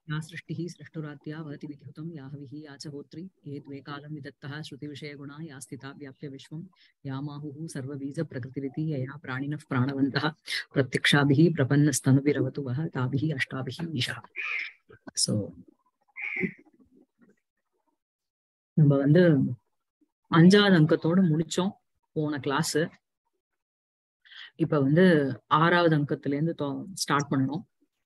या सृष्टिः सृष्टुरात्या वहति विद्युतं या हविः या च होत्री ये द्वे कालं विदत्तः श्रुतिविषयगुणा या स्थिता व्याप्य विश्वं या माहुः सर्वबीजप्रकृतिरिति यया प्राणिनः प्राणवन्तः प्रत्यक्षाभिः प्रपन्नस्तनुभिरवतु वः ताभिः अष्टाभिः ईशः ஸோ நம்ம வந்து அஞ்சாவது அங்கத்தோட முடிச்சோம் போன கிளாஸ் இப்ப வந்து ஆறாவது அங்கத்துல இருந்து ஸ்டார்ட் பண்ணணும்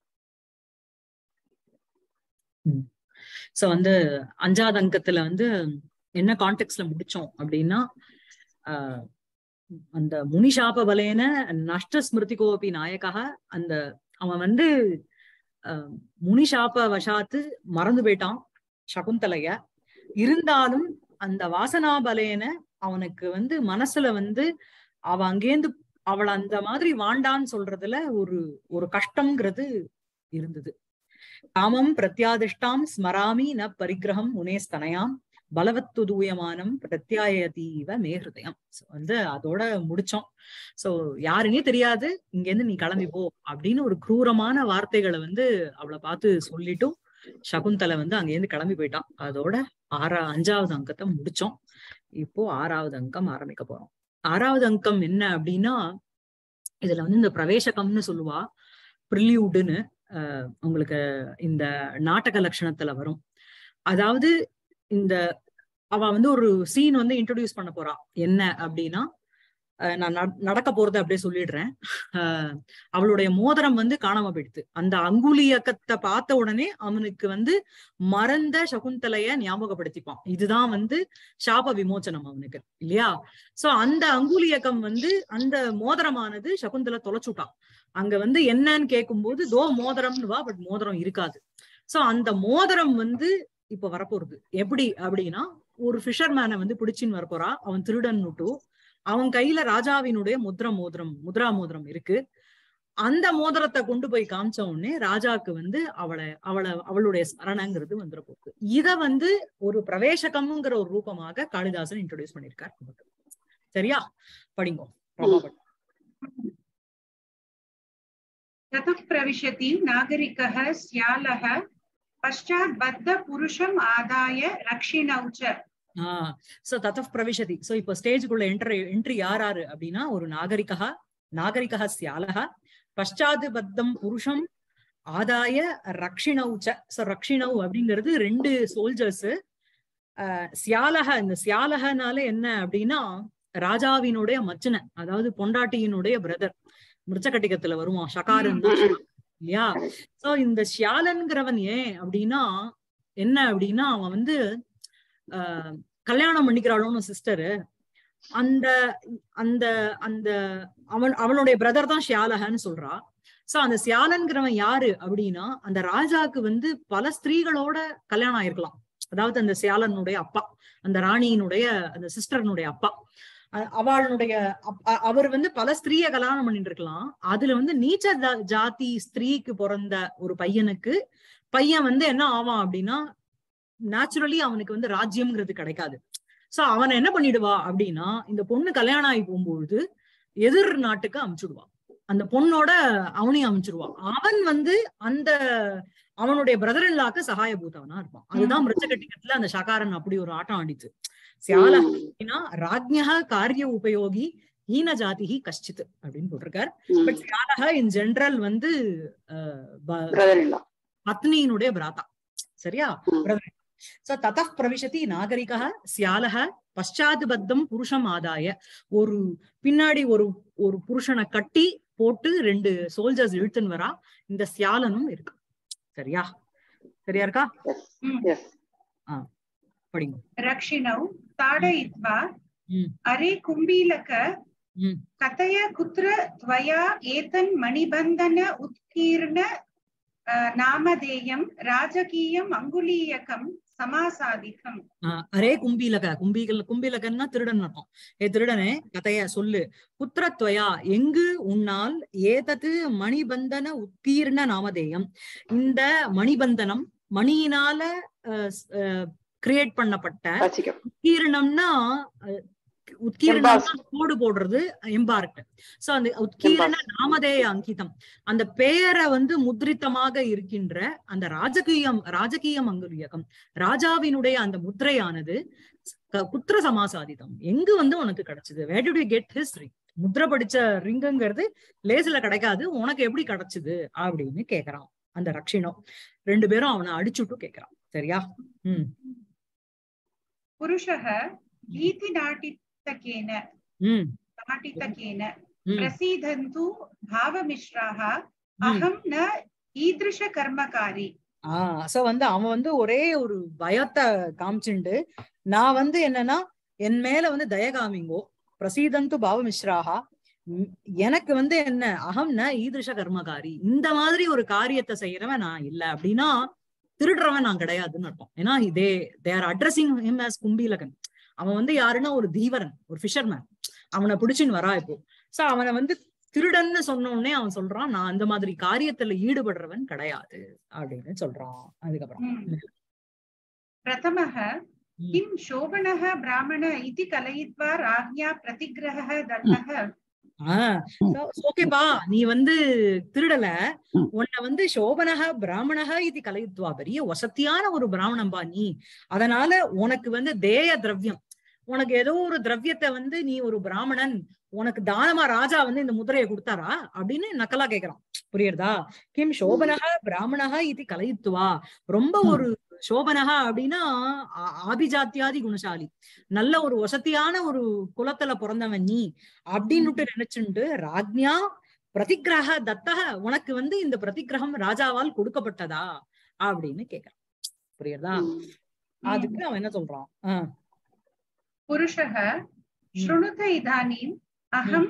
சோ வந்து அஞ்சாவது அங்கத்துல வந்து என்ன கான்டெக்ட்ல முடிச்சோம் அப்படின்னா ஆஹ் அந்த முனிஷாப பலேன நஷ்ட ஸ்மிருதி கோபி நாயகா அந்த அவன் வந்து ஆஹ் முனிஷாப வசாத்து மறந்து போயிட்டான் சகுந்தலைய இருந்தாலும் அந்த வாசனா பலேன அவனுக்கு வந்து மனசுல வந்து அவ அங்கேருந்து அவளை அந்த மாதிரி வாண்டான்னு சொல்றதுல ஒரு ஒரு கஷ்டம்ங்கிறது இருந்தது காமம் பிரத்யாதிஷ்டாம் ஸ்மராமி ந பரிகிரகம் முனேஸ்தனயாம் பலவத்து தூயமானம் பிரத்யாயதீவ மே ஹிருதயம் வந்து அதோட முடிச்சோம் சோ யாருன்னே தெரியாது இங்க இருந்து நீ கிளம்பி போ அப்படின்னு ஒரு குரூரமான வார்த்தைகளை வந்து அவளை பார்த்து சொல்லிட்டும் சகுந்தலை வந்து அங்கேருந்து கிளம்பி போயிட்டான் அதோட ஆறா அஞ்சாவது அங்கத்தை முடிச்சோம் இப்போ ஆறாவது அங்கம் ஆரம்பிக்க போறோம் ஆறாவது அங்கம் என்ன அப்படின்னா இதுல வந்து இந்த பிரவேசகம்னு சொல்லுவா ப்ரில்யூடுன்னு அஹ் உங்களுக்கு இந்த நாடக லட்சணத்துல வரும் அதாவது இந்த அவ வந்து ஒரு சீன் வந்து இன்ட்ரடியூஸ் பண்ண போறா என்ன அப்படின்னா நான் நடக்க போறத அப்படியே சொல்லிடுறேன் அஹ் அவளுடைய மோதிரம் வந்து காணாம போயிடுது அந்த அங்குலியக்கத்தை பார்த்த உடனே அவனுக்கு வந்து மறந்த சகுந்தலைய ஞாபகப்படுத்திப்பான் இதுதான் வந்து சாப விமோச்சனம் அவனுக்கு இல்லையா சோ அந்த அங்குலியக்கம் வந்து அந்த மோதிரமானது சகுந்தலை தொலைச்சுட்டான் அங்க வந்து என்னன்னு கேட்கும்போது தோ மோதிரம்னு வா பட் மோதிரம் இருக்காது சோ அந்த மோதிரம் வந்து இப்ப வரப்போறது எப்படி அப்படின்னா ஒரு ஃபிஷர்மேனை வந்து பிடிச்சின்னு வரப்போறா அவன் திருடன் அவன் கையில ராஜாவினுடைய முத்ரா மோதிரம் முத்ரா மோதிரம் இருக்கு அந்த மோதிரத்தை கொண்டு போய் காமிச்ச உடனே ராஜாக்கு வந்து அவளை அவளை அவளுடைய ஸ்மரணங்கிறது வந்துட போகுது இத வந்து ஒரு பிரவேசகம்ங்கிற ஒரு ரூபமாக காளிதாசன் இன்ட்ரோடியூஸ் பண்ணிருக்கார் சரியா படிங்கோ ततः प्रविशति नागरिकः स्यालः पश्चात् बद्ध पुरुषम् आदाय रक्षिणौ च ஆஹ் சோ தத்தப் பிரவிஷதி சோ இப்ப ஸ்டேஜுக்குள்ள என்ட்ரி என்ட்ரி யார் யாரு அப்படின்னா ஒரு நாகரிகா நாகரிகா சியாலக பஷாது பத்தம் புருஷம் ஆதாய ரக்ஷிணவுச்ச சோ ரக்ஷிணவ் அப்படிங்கிறது ரெண்டு சோல்ஜர்ஸ் அஹ் சியாலக இந்த சியாலகனால என்ன அப்படின்னா ராஜாவினுடைய மச்சன அதாவது பொண்டாட்டியினுடைய பிரதர் மிருச்சகட்டிகத்துல வருவான் ஷகாரன் இல்லையா சோ இந்த ஷியாலன்கிறவன் ஏன் அப்படின்னா என்ன அப்படின்னா அவன் வந்து ஆஹ் கல்யாணம் பண்ணிக்கிறாளோன்னு சிஸ்டரு அந்த அந்த அந்த அவன் அவனுடைய பிரதர் தான் ஷியாலகன்னு சொல்றா சோ அந்த சியாலன்கிறவன் யாரு அப்படின்னா அந்த ராஜாக்கு வந்து பல ஸ்திரீகளோட கல்யாணம் ஆயிருக்கலாம் அதாவது அந்த சியாலனுடைய அப்பா அந்த ராணியினுடைய அந்த சிஸ்டர்னுடைய அப்பா அவளுடைய அவர் வந்து பல ஸ்திரீய கல்யாணம் பண்ணிட்டு இருக்கலாம் அதுல வந்து நீச்ச ஜாதி ஸ்திரீக்கு பிறந்த ஒரு பையனுக்கு பையன் வந்து என்ன ஆவான் அப்படின்னா நேச்சுரலி அவனுக்கு வந்து ராஜ்யம்ங்கிறது கிடைக்காது சோ அவன் என்ன பண்ணிடுவா அப்படின்னா இந்த பொண்ணு கல்யாணம் ஆகி போகும்பொழுது எதிர் நாட்டுக்கு அமுச்சுடுவான் அந்த பொண்ணோட அவனையும் அமைச்சிருவான் அவன் வந்து அந்த அவனுடைய பிரதர் இல்லாக்க சகாயபூதவனா இருப்பான் அதுதான் மிருச்சகட்டிகத்துல அந்த சகாரன் அப்படி ஒரு ஆட்டம் ஆடிச்சு சியாலா ராஜ்யா காரிய உபயோகி ஹீன ஜாதிஹி கஷ்டித் அப்படின்னு போட்டிருக்கார் பட் சியாலக இன் ஜெனரல் வந்து பத்னியினுடைய பிராத்தா சரியா சோ தத பிரவிசதி நாகரிக சியாலக பஷாத் பத்தம் புருஷம் ஆதாய ஒரு பின்னாடி ஒரு ஒரு புருஷனை கட்டி போட்டு ரெண்டு சோல்ஜர்ஸ் இழுத்துன்னு வரா இந்த சியாலனும் இருக்கு சரியா சரியா இருக்கா ஆஹ் படிங்க रक्षिणौ ताडयित्वा अरे कुम्भीलक कथय कुत्र त्वया एतन् मणिबन्धन उत्कीर्ण नामधेयं राजकीयम् अङ्गुलीयकं சமாசாதிகம் அரே கும்பீலக கும்பீகல் கும்பீலகன்னா திருடன் அர்த்தம் ஏ திருடனே கதைய சொல்லு புத்திரத்வயா எங்கு உன்னால் ஏதது மணிபந்தன உத்தீர்ண நாமதேயம் இந்த மணிபந்தனம் மணியினால கிரியேட் பண்ணப்பட்ட உத்தீர்ணம்னா உத்கீரணம் Embarked. கோடு போடுறது எம்பார்க்ட் சோ அந்த உத்கீரண நாமதேய அங்கிதம் அந்த பெயரை வந்து முத்ரித்தமாக இருக்கின்ற அந்த ராஜகீயம் ராஜகீயம் அங்குலியகம் ராஜாவினுடைய அந்த முத்திரையானது க- குத்திர சமாசாதிதம் எங்கு வந்து உனக்கு கிடைச்சது வேர் டு கெட் ஹிஸ்டரி முத்திரை படிச்ச ரிங்குங்கிறது லேசில கிடைக்காது உனக்கு எப்படி கிடைச்சது அப்படின்னு கேக்குறான் அந்த ரக்ஷினம் ரெண்டு பேரும் அவனை அடிச்சுட்டு கேக்குறான் சரியா ம் पुरुषः भीतिनाटितकेन ம் नाटितकेन ம் प्रसीदन्तु भावमिश्राः ம். अहं न ईदृशकर्मकारी ஆஹ் சோ வந்து அவன் வந்து ஒரே ஒரு பயத்தை காமிச்சுண்டு நான் வந்து என்னன்னா என் மேல வந்து தய காமிங்கோ பிரசீதந்து பாவமிஸ்ராகா ம், எனக்கு வந்து என்ன அகம்ன ஈதிருஷ கர்மகாரி இந்த மாதிரி ஒரு காரியத்தை செய்யறவன் நான் இல்ல அப்படின்னா திருடுறவன் நான் கிடையாதுன்னு அர்த்தம் ஏன்னா இதே they are addressing him as கும்பீலகன் அவன் வந்து யாருன்னா ஒரு தீவரன் ஒரு ஃபிஷர்மேன் அவனை பிடிச்சின்னு வரா இப்போ சோ அவனை வந்து திருடன்னு சொன்ன உடனே அவன் சொல்றான் நான் அந்த மாதிரி காரியத்துல ஈடுபடுறவன் கிடையாது அப்படின்னு சொல்றான் அதுக்கப்புறம் हम्म। प्रथमः किं शोभनः ब्राह्मण इति कलयित्वा राज्ञा प्रतिग्रहः दत्तः ஆஹ் ஓகேப்பா நீ வந்து திருடல உன்னை வந்து சோபனக பிராமணக இது கலைத்துவா பெரிய வசத்தியான ஒரு பிராமணம்பா நீ அதனால உனக்கு வந்து தேய திரவியம் உனக்கு ஏதோ ஒரு திரவியத்தை வந்து நீ ஒரு பிராமணன் உனக்கு தானமா ராஜா வந்து இந்த முதிரையை கொடுத்தாரா அப்படின்னு நக்கலா கேக்குறான் புரியுறதா கிம் சோபனக பிராமணக இது கலைத்துவா ரொம்ப ஒரு சோபனகா அப்படின்னா ஆ- ஆபிஜாத்தியாதி குணசாலி நல்ல ஒரு வசதியான ஒரு குலத்துல பிறந்தவன் நீ அப்படின்னுட்டு நினைச்சுண்டு ராஜ்ஞா பிரதிகிரக தத்தக உனக்கு வந்து இந்த பிரதிகிரகம் ராஜாவால் கொடுக்கப்பட்டதா அப்படின்னு கேக்குறான் புரியுறதா அதுக்கு அவன் என்ன சொல்றான் ஆஹ் पुरुषः शृणुत इदानीम् अहं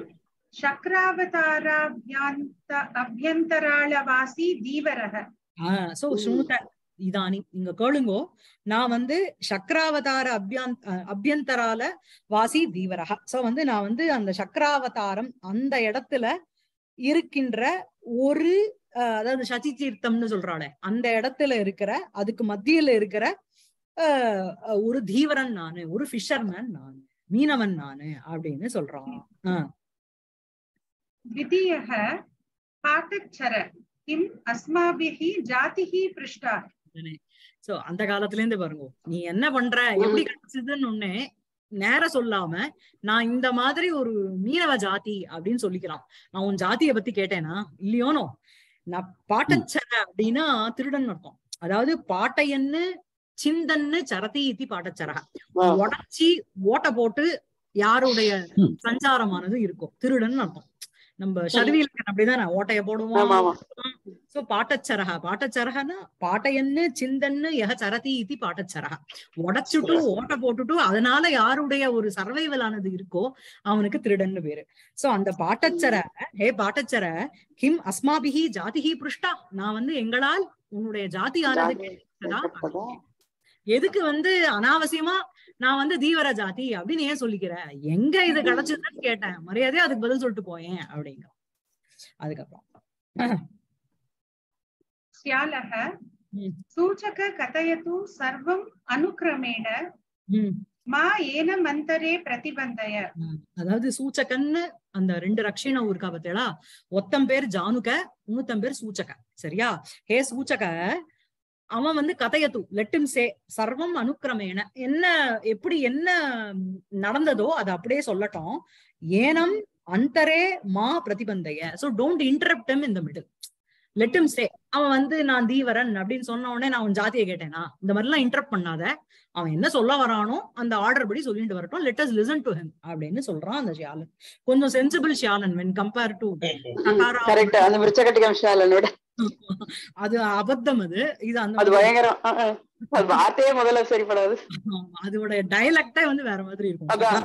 शक्रावताराभ्यन्त अभ्यन्तराळवासी धीवरः ஆஹ் சோ சுணுத இதானி இங்க கேளுங்கோ நான் வந்து சக்கராவதார அபியான் அஹ் அபியந்தரால வாசி தீவரகா சோ வந்து நான் வந்து அந்த சக்கராவதாரம் அந்த இடத்துல இருக்கின்ற ஒரு அஹ், அதாவது சசி தீர்த்தம்னு சொல்றாளே அந்த இடத்துல இருக்கிற அதுக்கு மத்தியில இருக்கிற அஹ், அஹ், ஒரு தீவரன் நானு ஒரு ஃபிஷர்மேன் நானு மீனவன் நானு அப்படின்னு சொல்றான் ஆஹ் द्वितीयः पाठच्छर किम् अस्माभिः जातिः पृष्टा சோ அந்த காலத்துல இருந்து பாருங்க நீ என்ன பண்ற எப்படி கிடைச்சதுன்னு ஒண்ணே நேர சொல்லாம நான் இந்த மாதிரி ஒரு மீனவ ஜாதி அப்படின்னு சொல்லிக்கிறான் நான் உன் ஜாதியை பத்தி கேட்டேனா இல்லையோனோ நான் பாட்டச்சர அப்படின்னா திருடன் அர்த்தம் அதாவது பாட்டையன்னு சிந்தன்னு சரதி இத்தி பாட்டச்சரக உடச்சி ஓட்ட போட்டு யாருடைய ம். சஞ்சாரமானது இருக்கும் திருடன் அர்த்தம் நம்ம சர்வீலக்கன் அப்படிதானே ஓட்டைய ஆமா போடுவோம் ஆமா சோ பாட்டச்சரக பாட்டச்சரகனா பாட்டையன்னு சிந்தன்னு எக சரதி இது பாட்டச்சரக உடைச்சுட்டு ஓட்ட போட்டுட்டு அதனால யாருடைய ஒரு சர்வைவல் ஆனது இருக்கோ அவனுக்கு திருடன்னு பேரு சோ அந்த பாட்டச்சர ஹே பாட்டச்சர கிம் அஸ்மாபிஹி ஜாதிஹி புருஷ்டா நான் வந்து எங்களால் உன்னுடைய ஜாதியானது கேட்டதா? எதுக்கு வந்து அனாவசியமா நான் வந்து தீவிர ஜாதி அப்படின்னு ஏன் சொல்லிக்கிற எங்க இது கிடைச்சதுன்னு கேட்டேன் மரியாதையா அதுக்கு பதில் சொல்லிட்டு போயேன் அப்படிங்க அதுக்கப்புறம் श्यालः ம். सूचक कथयतु सर्वम् अनुक्रमेण உம் மா ஏனமந்தரே பிரதிபந்தய ஆஹ் அதாவது சூச்சகன்னு அந்த ரெண்டு ரக்ஷிணம் இருக்கா பார்த்தேளா ஒத்தம் பேர் ஜானுக இன்னொத்தம் பேர் சூச்சக சரியா ஹே சூச்சக அவன் வந்து கதையத்து லெட்டும் சே சர்வம் அனுக்கிரமேன என்ன எப்படி என்ன நடந்ததோ அதை அப்படியே சொல்லட்டும் ஏனம் அந்தரே மா பிரதிபந்தைய சோ டோன்ட் இன்டரப்ட் in இந்த மிடில் லெட்டும் சே அவன் வந்து நான் தீவரன் அப்படின்னு சொன்ன உடனே நான் உன் ஜாதியை கேட்டேனா இந்த மாதிரி எல்லாம் இன்டரப்ட் பண்ணாத அவன் என்ன சொல்ல வரானோ அந்த ஆர்டர் படி சொல்லிட்டு வரட்டும் let us listen to him அப்படின்னு சொல்றான் அந்த ஷியாலன் கொஞ்சம் சென்சிபிள் ஷியாலன் வென் கம்பேர் டு கரெக்ட் அந்த விருச்சகட்டிகம் ஷாலனோட அது அபத்தம் அது இது அந்த அது மாதிரி- பயங்கரம் அஹ், அஹ். அது வார்த்தையே முதல்ல சரிப்படாது ஆமா, அதோட டைலக்டே வந்து வேற மாதிரி இருக்கும் அதான்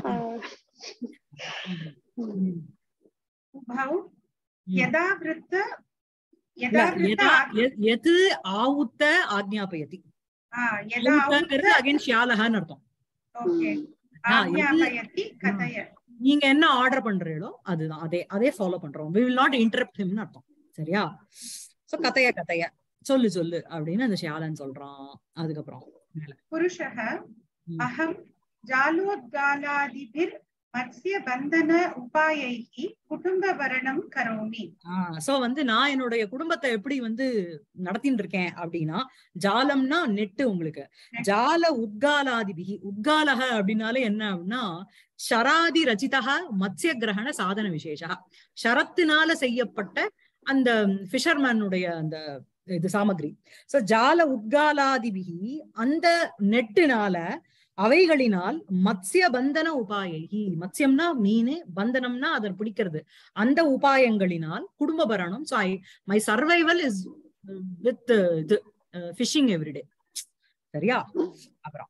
ம். உபௌ ம். யதா விருத்த இல்ல, யதா விருத்த எதா- எ- எது ஆவுத்த ஆக்ஞாபயதி ஆ, யதா ஆவுத்தங்கிறது அகைன் ஷியாலஹன்னு அர்த்தம் ஓகே ஆ, எது- ஆக்ஞாபயதி கதய நீங்க என்ன ஆர்டர் பண்றீங்களோ அதுதான் அதே அதே ஃபாலோ பண்றோம் we will not interrupt him னு அர்த்தம் சரியா சோ கதைய கதைய சொல்லு சொல்லு அப்படின்னு அந்த ஷியாலன் சொல்றான் அதுக்கப்புறம் புருஷः ம். அகம் ஜாலோத்காலாதிபிர் மத்ஸ்ய பந்தன உபாயைः குடும்பவரணம் கரோமி சோ வந்து நான் என்னுடைய குடும்பத்தை எப்படி வந்து நடத்தின்னு இருக்கேன் அப்படின்னா ஜாலம்னா நெட்டு உங்களுக்கு ஜால உத்காலாதிபிகி உத்காலக அப்படின்னாலே என்ன அப்படின்னா ஷராதி ரச்சிதா மத்ஸ்ய கிரகண சாதன விசேஷா ஷரத்தினால செய்யப்பட்ட அந்த ஃபிஷர்மேனுடைய அந்த இது சாமகிரி சோ ஜால உத்காலாதிபிகி அந்த நெட்டுனால அவைகளினால் மத்ஸ்ய பந்தன உபாயி மத்ஸ்யம்னா மீன் பந்தனம்னா அதை பிடிக்கிறது அந்த உபாயங்களினால் குடும்ப பரணம் so I my survival is with இது ஃபிஷிங் எவ்ரிடே சரியா அப்புறம்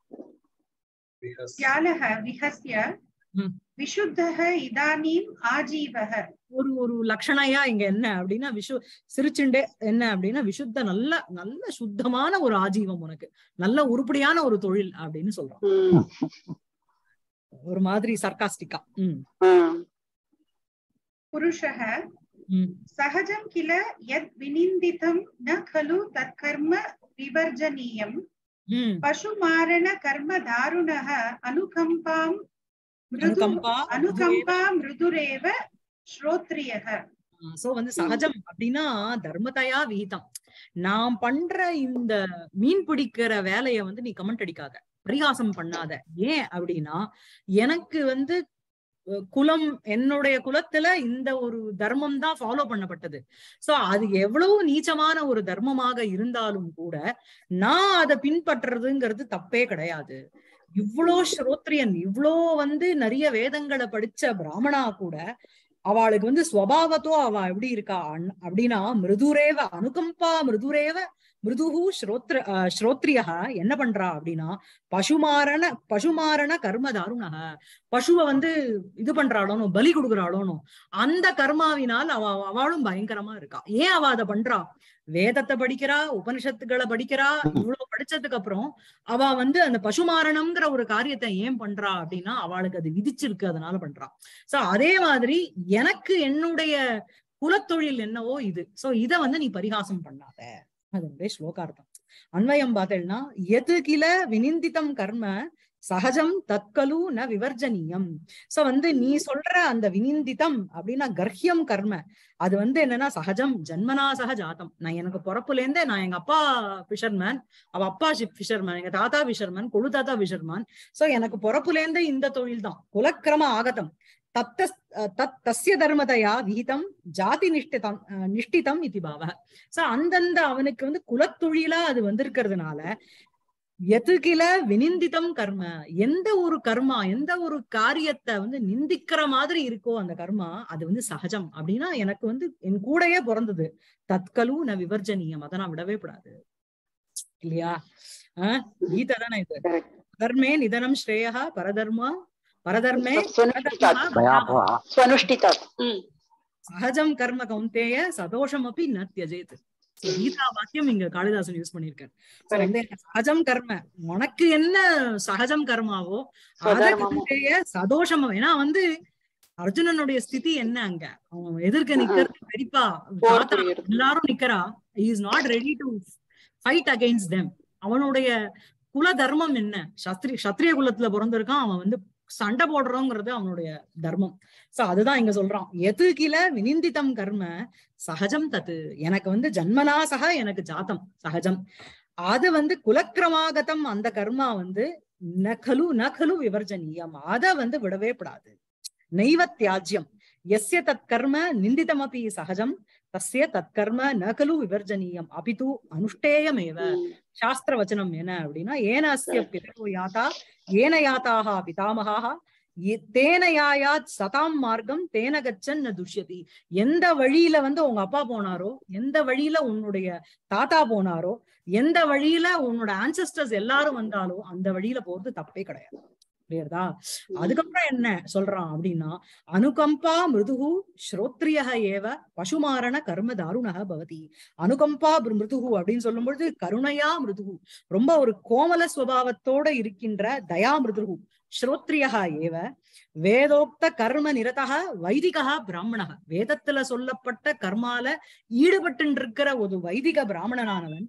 ஸ்யாலः விஹஸ்ய ம். விசுத்தः இதானீம் ஆஜீவः ஒரு ஒரு லட்சணையா இங்க என்ன அப்படின்னா விஷு சிரிச்சுண்டே என்ன அப்படின்னா விசுத்த நல்ல நல்ல சுத்தமான ஒரு ஆஜீவம் உனக்கு நல்ல உருப்படியான ஒரு தொழில் அப்படின்னு சொல்றோம் ம், ஒரு மாதிரி சர்க்காஸ்டிக்கா உம் ம், புருஷः உம் सहजं किल यत् विनिन्दितं न खलु तत्कर्म विवर्जनीयं உம் पशुमारण कर्म दारुणः अनुकम्पां मृदु அனுகம்பா अनुकम्पा मृदुरेव श्रोत्रियः சோ வந்து சகஜம் அப்படின்னா தர்மதையா விகிதம் நான் பண்ற இந்த மீன் பிடிக்கிற வேலைய வந்து நீ கமெண்ட் அடிக்காத பரிகாசம் பண்ணாத ஏன் அப்படின்னா எனக்கு வந்து அஹ், குலம் என்னுடைய குலத்துல இந்த ஒரு தர்மம் தான் ஃபாலோ பண்ணப்பட்டது சோ அது எவ்வளவு நீச்சமான ஒரு தர்மமாக இருந்தாலும் கூட நான் அதை பின்பற்றுறதுங்கிறது தப்பே கிடையாது இவ்வளோ ஸ்ரோத்ரியன் இவ்வளோ வந்து நிறைய வேதங்களை படிச்ச பிராமணா கூட அவளுக்கு வந்து ஸ்வபாவத்தோ அவ எப்படி இருக்கா அன்- அப்படின்னா மிருதுரேவ அனுகம்பா மிருதுரேவ மிருதுஹு ஸ்ரோத்ர அஹ், ஸ்ரோத்ரியக என்ன பண்றா அப்படின்னா பசுமாரண பசுமாரண கர்ம தாருணக பசுவை வந்து இது பண்றாளோனோ பலி கொடுக்குறாளோனோ அந்த கர்மாவினால் அவ அவளும் பயங்கரமா இருக்கா ஏன் அவ அதை பண்றா வேதத்தை படிக்கிறா உபனிஷத்துக்களை படிக்கிறா இவ்வளவு படிச்சதுக்கு அப்புறம் அவ வந்து அந்த பசுமாரணம்ங்கிற ஒரு காரியத்தை ஏன் பண்றா அப்படின்னா அவளுக்கு அது விதிச்சிருக்கு அதனால பண்றா சோ அதே மாதிரி எனக்கு என்னுடைய குலத்தொழில் என்னவோ இது சோ இத வந்து நீ பரிகாசம் பண்ணாத அதனுடைய ஸ்லோகார்த்தம் அன்வயம் பார்த்தேன்னா எது கில வினிந்திதம் கர்ம சகஜம் தற்கலு ந விவர்ஜனீயம் சோ வந்து நீ சொல்ற அந்த வினிந்திதம் அப்படின்னா கர்ஹியம் கர்ம அது வந்து என்னன்னா சகஜம் ஜன்மனா சக ஜாத்தம் நான் எனக்கு பிறப்புல இருந்தே நான் எங்க அப்பா ஃபிஷர்மேன் அவ அப்பா ஃபிஷர்மேன் எங்க தாத்தா ஃபிஷர்மேன் கொழு தாத்தா ஃபிஷர்மேன் சோ எனக்கு பிறப்புல இருந்தே இந்த தொழில் தான் குலக்கிரம ஆகதம் தத்த தத் தஸ்ய தர்மதையா விகிதம் ஜாதி நிஷ்டிதம் அஹ், நிஷ்டிதம் இது பாவ சோ அந்தந்த அவனுக்கு வந்து குலத்தொழிலா அது வந்திருக்கிறதுனால எது கில வினிந்திதம் கர்ம எந்த ஒரு கர்மா எந்த ஒரு காரியத்தை வந்து நிந்திக்கிற மாதிரி இருக்கோ அந்த கர்மா அது வந்து சகஜம் அப்படின்னா எனக்கு வந்து என் கூடயே பிறந்தது தற்கலு ந விவர்ஜனீயம் அதை நான் விடவே கூடாது இல்லையா ஆஹ் கீதை தானே இது correct. தர்மே நிதனம் ஸ்ரேயா பரதர்மா பரதர்மே स्वनुष्ठितात् பரதர்மः स्वनुष्ठितात् ம், சகஜம் கர்ம கௌந்தேய சதோஷம் அப்படி ந தியஜேத் So, கீதா வாக்கியம் இங்க காளிதாசன் யூஸ் பண்ணிருக்காரு So, Correct. வந்து சகஜம் கர்ம உனக்கு என்ன சகஜம் கர்மாவோ அத स्वधर्मम् கௌந்தேய சதோஷம் ஏன்னா வந்து அர்ஜுனனுடைய ஸ்திதி என்ன அங்க அவன் எதிர்க்க நிக்கிறது பெரியப்பா போர் தாத்தா புரியுது. எல்லாரும் நிக்கிறா is not ready to fight against them அவனுடைய குல தர்மம் என்ன சத்ரி சத்திரிய குலத்துல பிறந்திருக்கான் அவன் வந்து சண்டை போடுறோங்கிறது அவனுடைய தர்மம் சோ அதுதான் இங்க சொல்றான் எது கில வினிந்திதம் கர்ம சகஜம் தத்து எனக்கு வந்து ஜன்மனா சக எனக்கு ஜாத்தம் சகஜம் அது வந்து குலக்கிரமாகதம் அந்த கர்மா வந்து நகலு நகலு விவர்ஜனீயம் அத வந்து விடவே கூடாது நைவ தியாஜ்யம் எஸ்ய தத் கர்ம நிந்திதமபி சகஜம் தஸ்ய தத் கர்ம நகலு விவர்ஜனீயம் அபிது அனுஷ்டேயமேவ ம், சாஸ்திர வச்சனம் என்ன அப்படின்னா ஏன அஸ்ய பிதரோ யாத்தா ஏன யாத்தாக பிதாமகாக எ- தேன யாயாத் சதாம் மார்க்கம் தேன கச்சன் ந துஷ்யதி எந்த வழியில வந்து உங்க அப்பா போனாரோ எந்த வழியில உன்னுடைய தாத்தா போனாரோ எந்த வழியில உன்னோட ஆன்சஸ்டர்ஸ் எல்லாரும் வந்தாலோ அந்த வழியில போறது தப்பே கிடையாது புரியுறதா அதுக்கப்புறம் என்ன சொல்றான் அப்படின்னா அனுகம்பா மிருதுகு ஸ்ரோத்ரியக ஏவ பசுமாரண கர்ம தாருணக பவதி அனுகம்பா பிரு- மிருதுகு அப்படின்னு சொல்லும்பொழுது கருணையா மிருதுகு ரொம்ப ஒரு கோமல சுவாவத்தோட இருக்கின்ற தயா மிருதுகு ஸ்ரோத்ரியகா ஏவ வேதோக்த கர்ம நிரதக வைதிகா பிராமணக வேதத்துல சொல்லப்பட்ட கர்மால ஈடுபட்டு இருக்கிற ஒரு வைதிக பிராமணனானவன்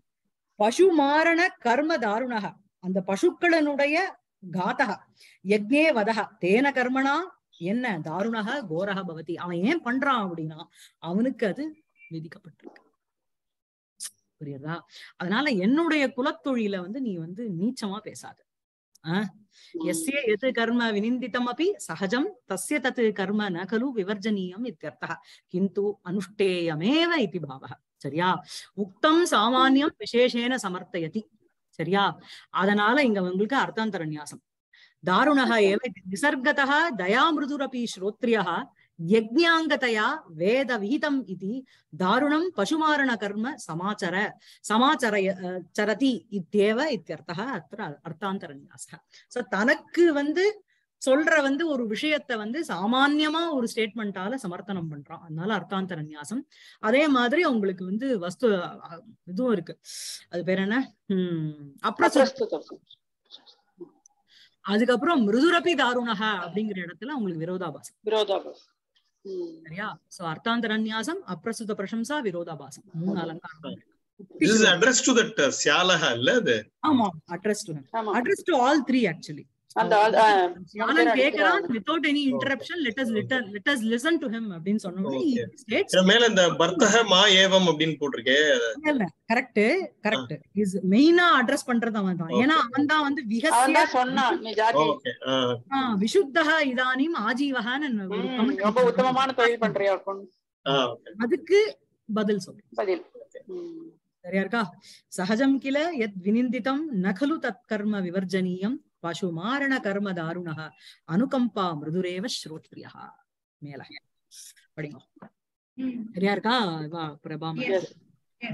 பசுமாரண கர்ம தாருணக அந்த பசுக்களினுடைய காதக யக்ஞே வதக தேன கர்மணா என்ன தாருணக கோரக பவதி அவன் ஏன் பண்றான் அப்படின்னா அவனுக்கு அது விதிக்கப்பட்டிருக்கு புரியுதா அதனால என்னுடைய குலத்தொழில வந்து நீ வந்து நீச்சமா பேசாத எஸ்ய எது கர்ம வினிந்திதம் அப்படி சகஜம் தஸ்ய தத் கர்ம ந கலு விவர்ஜனீயம் இத்தியர்த்தः கிந்து அனுஷ்டேயமேவ இதி பாவः சரியா உக்தம் சாமானியம் விசேஷேன சமர்த்தயதி சரியா அதனால இங்க உங்களுக்கு அர்த்தாந்தர நியாசம் தாருணः एव इति निसर्गतः दयामृदुरपि श्रोत्रियः यज्ञाङ्गतया वेद विहितम् इति दारुणं पशुमारणकर्म समाचर समाचरय अ, चरति इत्येव इत्यर्थः अत्र அர்த்தாந்தரநியாசः சோ தனக்கு வந்து சொல்ற வந்து ஒரு விஷயத்த வந்து சாமான்யமா ஒரு ஸ்டேட்மெண்டால சமர்த்தனம் பண்றான் அதனால அர்த்தாந்தர நியாசம் அதே மாதிரி உங்களுக்கு வந்து வஸ்து அ, இதுவும் இருக்கு அது பேர் என்ன உம் அப்புறம் அப்பிரஸ்துதம் அதுக்கப்புறம் மிருதுரபி தாருணக அப்படிங்கிற இடத்துல உங்களுக்கு விரோதாபாசம் விரோதாபாஸ் ம். சரியா சோ அர்த்தாந்தரநியாசம் அப்பிரசுத பிரசம்சா விரோதாபாசம் மூணு அலங்காரம் This is addressed to that uh, Syalaha, இல்ல அது? ஆமா அட்ரஸ் டு ஆமா address to all three actually அந்த ஆள், ஆ, யாழன் கேக்குறான் without any Oh. Interruption let us let let us listen to him அப்படின்னு சொன்ன உடனே Okay. ஸ்டேட்ஸ் ஏன்னா மேல இந்த பர்த்தக மா ஏவம் அப்படின்னு போட்டிருக்கே இல்ல கரெக்ட் கரெக்ட் இஸ் மெயினா அட்ரஸ் பண்றது அவன் தான் ஏன்னா அவன் தான் வந்து அவன் விகசிய தான் சொன்னான் நீ ஜாதி ஓகே ஆ, விசுத்தக இதானிம் ஆஜீவகான்னு ஒரு ம், comment ரொம்ப உத்தமமான தொழில் பண்றியா பொண்ணு அதுக்கு பதில் சொல்லு பதில் ம். சரியா இருக்கா சகஜம் கில யத் வினிந்திதம் நகலு தத் கர்ம விவர்ஜனீயம் பசு மாரண கர்ம தாருணः அனுகம்பா மிருதுரேவ ஸ்ரோத்ரியா மேல படிங்க ம். சரியா இருக்கா வா பிரபா Yes. Yes.